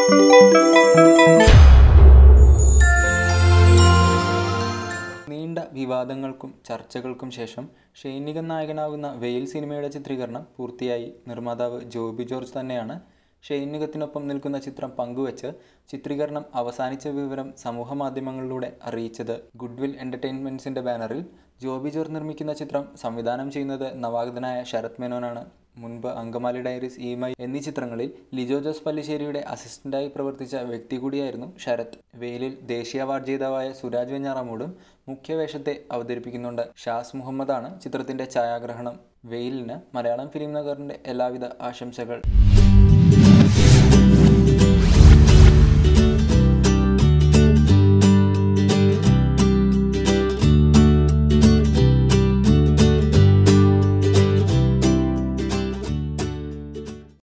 നീണ്ട വിവാദങ്ങൾക്കും ചർച്ചകൾക്കും ശേഷം ഷൈനികൻ നായകനാകുന്ന വെയിൽ സിനിമയുടെ ചിത്രീകരണം പൂർത്തിയായി നിർമ്മാതാവ് ജോബി ജോർജ് തന്നെയാണ് ഷൈനികത്തിനൊപ്പം നിൽക്കുന്ന ചിത്രം പങ്കുവച്ച് ചിത്രീകരണം അവസാനിച്ച വിവരം സമൂഹ മാധ്യമങ്ങളിലൂടെ അറിയിച്ചത് ഗുഡ്വിൽ എൻ്റർടൈൻമെൻറ്റ്സിൻ്റെ ബാനറിൽ ജോബി ജോർജ് നിർമ്മിക്കുന്ന ചിത്രം സംവിധാനം ചെയ്യുന്നത് നവാഗതനായ ശരത് മേനോനാണ് മുൻപ് അങ്കമാലി ഡയറീസ് ഇമൈ എന്നീ ചിത്രങ്ങളിൽ ലിജോ ജോസ് പല്ലിശ്ശേരിയുടെ അസിസ്റ്റന്റായി പ്രവർത്തിച്ച വ്യക്തി കൂടിയായിരുന്നു ശരത് വെയിലിൽ ദേശീയ അവാർഡ് ജേതാവായ സുരാജ് വെഞ്ഞാറമൂടും മുഖ്യവേഷത്തെ അവതരിപ്പിക്കുന്നുണ്ട് ഷാസ് മുഹമ്മദാണ് ചിത്രത്തിന്റെ ഛായാഗ്രഹണം വെയിലിന് മലയാളം ഫിലിം നഗറിന്റെ എല്ലാവിധ ആശംസകൾ